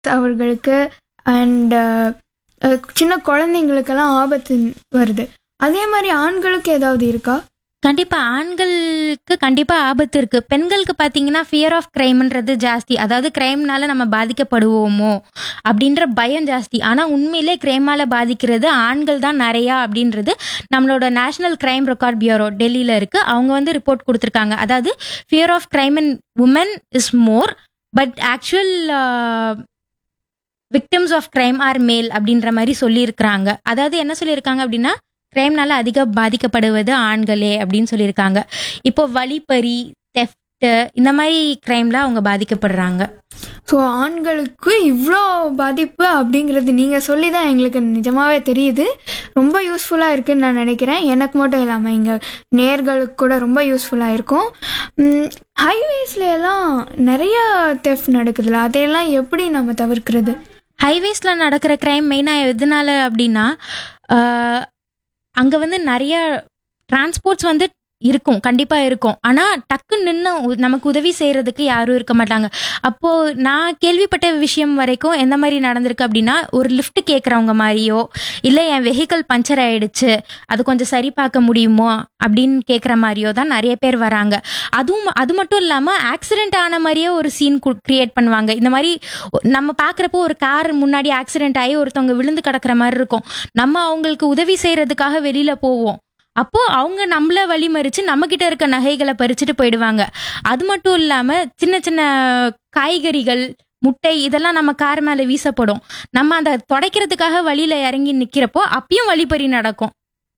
அவர்களுக்கு அண்ட் சின்ன குழந்தைங்களுக்கெல்லாம் ஆபத்து வருது அதே மாதிரி ஆண்களுக்கு ஏதாவது இருக்கா கண்டிப்பா ஆண்களுக்கு கண்டிப்பா ஆபத்து இருக்கு பெண்களுக்கு பாத்தீங்கன்னா ஃபியர் ஆஃப் கிரைம்ன்றது ஜாஸ்தி அதாவது கிரைம்னால நம்ம பாதிக்கப்படுவோமோ அப்படின்ற பயம் ஜாஸ்தி ஆனா உண்மையிலே கிரைமால பாதிக்கிறது ஆண்கள் தான் நிறையா அப்படின்றது நம்மளோட நேஷனல் கிரைம் ரெக்கார்ட் பியூரோ டெல்லியில இருக்கு அவங்க வந்து ரிப்போர்ட் கொடுத்துருக்காங்க அதாவது fear of crime in women is more but actual victims of crime are male அப்படின்ற மாதிரி சொல்லியிருக்கிறாங்க அதாவது என்ன சொல்லியிருக்காங்க அப்படின்னா கிரைம்னால அதிக பாதிக்கப்படுவது ஆண்களே அப்படின்னு சொல்லியிருக்காங்க இப்போ வழிப்பறி தெஃப்ட் இந்த மாதிரி கிரைம்ல அவங்க பாதிக்கப்படுறாங்க ஸோ ஆண்களுக்கு இவ்வளோ பாதிப்பு அப்படிங்கிறது நீங்கள் சொல்லி தான் எங்களுக்கு நிஜமாவே தெரியுது ரொம்ப யூஸ்ஃபுல்லாக இருக்குன்னு நான் நினைக்கிறேன் எனக்கு மட்டும் இல்லாமல் இங்கே நேர்களுக்கு கூட ரொம்ப யூஸ்ஃபுல்லாக இருக்கும் ஹைவேஸ்ல எல்லாம் நிறைய தெஃப் நடக்குதுல்ல அதையெல்லாம் எப்படி நம்ம தவிர்க்கிறது ஹைவேஸ்ல நடக்கிற கிரைம் மெயினாக எதனால அப்படின்னா ஆஹ், அங்க வந்து நிறைய டிரான்ஸ்போர்ட்ஸ் வந்து இருக்கும் கண்டிப்பா இருக்கும் ஆனா டக்கு நின்று நமக்கு உதவி செய்யறதுக்கு யாரும் இருக்க மாட்டாங்க அப்போ நான் கேள்விப்பட்ட விஷயம் வரைக்கும் எந்த மாதிரி நடந்திருக்கு அப்படின்னா ஒரு லிஃப்ட் கேட்குறவங்க மாதிரியோ இல்லை என் வெஹிக்கல் பஞ்சர் ஆயிடுச்சு அது கொஞ்சம் சரி பார்க்க முடியுமோ அப்படின்னு கேட்குற மாதிரியோ தான் நிறைய பேர் வராங்க அதுவும் அது மட்டும் இல்லாமல் ஆக்சிடென்ட் ஆன மாதிரியே ஒரு சீன் கிரியேட் பண்ணுவாங்க இந்த மாதிரி நம்ம பார்க்குறப்போ ஒரு கார் முன்னாடி ஆக்சிடென்ட் ஆகி ஒருத்தவங்க விழுந்து கிடக்குற மாதிரி இருக்கும் நம்ம அவங்களுக்கு உதவி செய்யறதுக்காக வெளியில போவோம் அப்போ அவங்க நம்மள வழிமறிச்சு நம்ம கிட்ட இருக்க நகைகளை பறிச்சுட்டு போயிடுவாங்க அது மட்டும் இல்லாம சின்ன சின்ன காய்கறிகள் முட்டை இதெல்லாம் நம்ம கார் மேல வீசப்படும் நம்ம அந்த துடைக்கிறதுக்காக வழியில இறங்கி நிக்கிறப்போ அப்பயும் வழிப்பறி நடக்கும்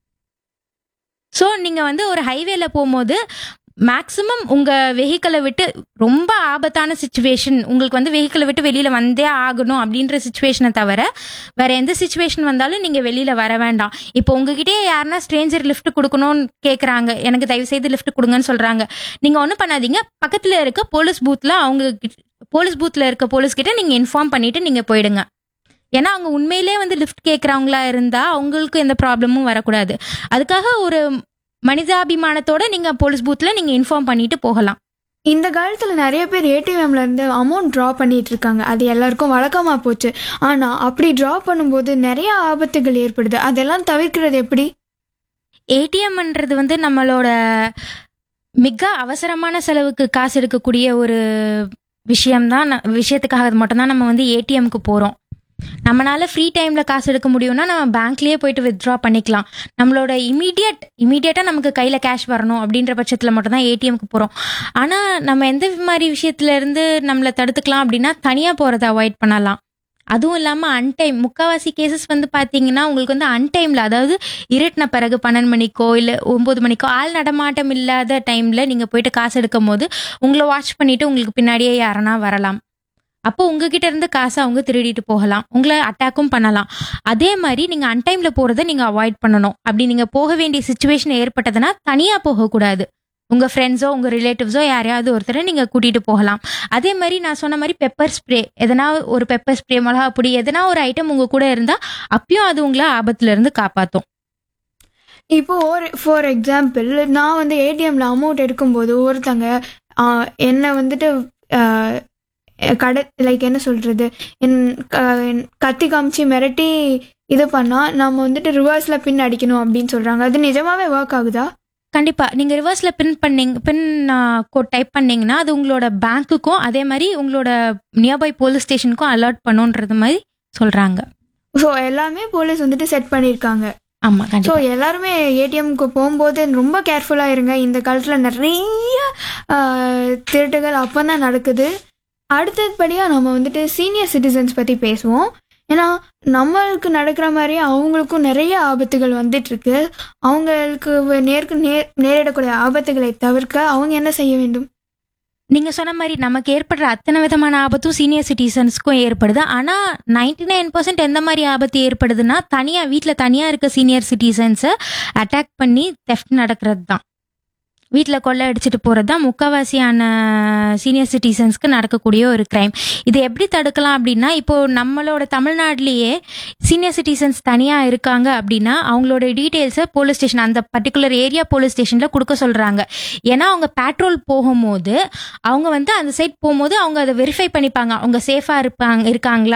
ஸோ நீங்க வந்து ஒரு ஹைவேல போகும்போது மேக்ஸிமம் உங்க வெஹிக்கிளை விட்டு ரொம்ப ஆபத்தான சுச்சுவேஷன் உங்களுக்கு வந்து வெஹிக்கிளை விட்டு வெளியில வந்தே ஆகணும் அப்படின்ற சுச்சுவேஷனை தவிர வேற எந்த சுச்சுவேஷன் வந்தாலும் நீங்க வெளியில வர வேண்டாம் இப்போ உங்ககிட்டயே யாருன்னா ஸ்ட்ரேஞ்சர் லிஃப்ட் கொடுக்கணும்னு கேக்குறாங்க எனக்கு தயவு செய்து லிஃப்ட் கொடுங்கன்னு சொல்றாங்க நீங்க ஒன்றும் பண்ணாதீங்க பக்கத்துல இருக்க போலீஸ் பூத்ல அவங்க போலீஸ் பூத்ல இருக்க போலீஸ் கிட்ட நீங்க இன்ஃபார்ம் பண்ணிட்டு நீங்க போயிடுங்க ஏன்னா அவங்க உண்மையிலே வந்து லிஃப்ட் கேட்குறவங்களா இருந்தா அவங்களுக்கு எந்த ப்ராப்ளமும் வரக்கூடாது அதுக்காக ஒரு மனிதாபிமானத்தோட நீங்க போலீஸ் பூத்ல நீங்க இன்ஃபார்ம் பண்ணிட்டு போகலாம் இந்த காலத்தில் நிறைய பேர் ஏடிஎம்ல இருந்து அமௌண்ட் ட்ரா பண்ணிட்டு இருக்காங்க அது எல்லாருக்கும் வழக்கமாக போச்சு ஆனால் அப்படி ட்ரா பண்ணும்போது நிறைய ஆபத்துகள் ஏற்படுது அதெல்லாம் தவிர்க்கிறது எப்படி ஏடிஎம்ன்றது வந்து நம்மளோட மிக அவசரமான செலவுக்கு காசு எடுக்கக்கூடிய ஒரு விஷயம்தான் ந- விஷயத்துக்காக அது மட்டும்தான் நம்ம வந்து ஏடிஎம்க்கு போகிறோம் நம்மளால ஃப்ரீ டைமில் காசு எடுக்க முடியும்னா நம்ம பேங்க்லேயே போயிட்டு வித்ட்ரா பண்ணிக்கலாம் நம்மளோட இமீடியட் இமீடியட்டாக நமக்கு கையில் கேஷ் வரணும் அப்படின்ற பட்சத்தில் மட்டும்தான் ஏடிஎம்க்கு போகிறோம் ஆனால் நம்ம எந்த மாதிரி விஷயத்துல இருந்து நம்மளை தடுத்துக்கலாம் அப்படின்னா தனியாக போகிறத அவாய்ட் பண்ணலாம் அதுவும் இல்லாமல் அன்டைம் முக்கால்வாசி கேசஸ் வந்து பார்த்தீங்கன்னா உங்களுக்கு வந்து அன்டைமில் அதாவது இருட்டின பிறகு பன்னெண்டு மணிக்கோ இல்லை ஒம்பது மணிக்கோ ஆள் நடமாட்டம் இல்லாத டைமில் நீங்கள் போயிட்டு காசு எடுக்கும் போது உங்களை வாட்ச் பண்ணிட்டு உங்களுக்கு பின்னாடியே யாரனா வரலாம் அப்போ உங்ககிட்ட இருந்து காசை அவங்க திருடிட்டு போகலாம் உங்களை அட்டாக்கும் பண்ணலாம் அதே மாதிரி நீங்கள் அன்டைமில் போகிறத நீங்கள் அவாய்ட் பண்ணணும் அப்படி நீங்கள் போக வேண்டிய சுச்சுவேஷன் ஏற்பட்டதுன்னா தனியாக போகக்கூடாது உங்கள் ஃப்ரெண்ட்ஸோ உங்கள் ரிலேட்டிவ்ஸோ யாரையாவது ஒருத்தரை நீங்கள் கூட்டிகிட்டு போகலாம் அதே மாதிரி நான் சொன்ன மாதிரி பெப்பர் ஸ்ப்ரே எதனா ஒரு பெப்பர் ஸ்ப்ரே மிளகா பொடி எதனா ஒரு ஐட்டம் உங்கள் கூட இருந்தால் அப்பயும் அது உங்களை ஆபத்துல இருந்து காப்பாற்றும் இப்போ ஒரு ஃபார் எக்ஸாம்பிள் நான் வந்து ஏடிஎம்ல அமௌண்ட் எடுக்கும்போது ஒருத்தங்க ஆ, என்னை வந்துட்டு ஆ, கடை லைக் என்ன சொல்றது என் க- என் கத்தி காமிச்சு மிரட்டி இது பண்ணா நம்ம வந்துட்டு ரிவர்ஸ்ல பின் அடிக்கணும் அப்படின்னு சொல்றாங்க அது நிஜமாவே ஒர்க் ஆகுதா கண்டிப்பா நீங்க ரிவர்ஸ்ல பின் பண்ணீங்க பின் கோட் டைப் பண்ணீங்கன்னா அது உங்களோட பேங்க்குக்கும் அதே மாதிரி உங்களோட நியர்பை போலீஸ் ஸ்டேஷனுக்கும் அலர்ட் பண்ணுன்றது மாதிரி சொல்றாங்க ஸோ எல்லாமே போலீஸ் வந்துட்டு செட் பண்ணியிருக்காங்க ஆமா ஸோ கண்டிப்பா எல்லாருமே ஏடிஎம்க்கு போகும்போது ரொம்ப கேர்ஃபுல்லாக இருங்க இந்த காலத்தில் நிறைய ஆஹ், திருட்டுகள் அப்போ தான் நடக்குது அடுத்தபடியாக நம்ம வந்துட்டு சீனியர் சிட்டிசன்ஸ் பற்றி பேசுவோம் ஏன்னா நம்மளுக்கு நடக்கிற மாதிரியே அவங்களுக்கும் நிறைய ஆபத்துகள் வந்துட்டு இருக்கு அவங்களுக்கு நேருக்கு நேர் நேரிடக்கூடிய ஆபத்துகளை தவிர்க்க அவங்க என்ன செய்ய வேண்டும் நீங்க சொன்ன மாதிரி நமக்கு ஏற்படுற அத்தனை விதமான ஆபத்தும் சீனியர் சிட்டிசன்ஸ்க்கும் ஏற்படுது ஆனா நைன்டி நைன் பர்சன்ட் எந்த மாதிரி ஆபத்து ஏற்படுதுன்னா தனியா வீட்ல தனியா இருக்க சீனியர் சிட்டிசன்ஸை அட்டாக் பண்ணி தெஃப்ட் நடக்கிறது தான் வீட்டில் கொள்ளை அடிச்சுட்டு போகிறது தான் முக்கால்வாசியான சீனியர் சிட்டிசன்ஸ்க்கு நடக்கக்கூடிய ஒரு க்ரைம் இது எப்படி தடுக்கலாம் அப்படின்னா இப்போ நம்மளோட தமிழ்நாட்டிலேயே சீனியர் சிட்டிசன்ஸ் தனியாக இருக்காங்க அப்படின்னா அவங்களோட டீட்டெயில்ஸை போலீஸ் ஸ்டேஷன் அந்த பர்டிகுலர் ஏரியா போலீஸ் ஸ்டேஷனில் கொடுக்க சொல்கிறாங்க ஏன்னா அவங்க பேட்ரோல் போகும்போது அவங்க வந்து அந்த சைட் போகும்போது அவங்க அதை வெரிஃபை பண்ணிப்பாங்க அவங்க சேஃபாக இருப்பாங்க இருக்காங்களா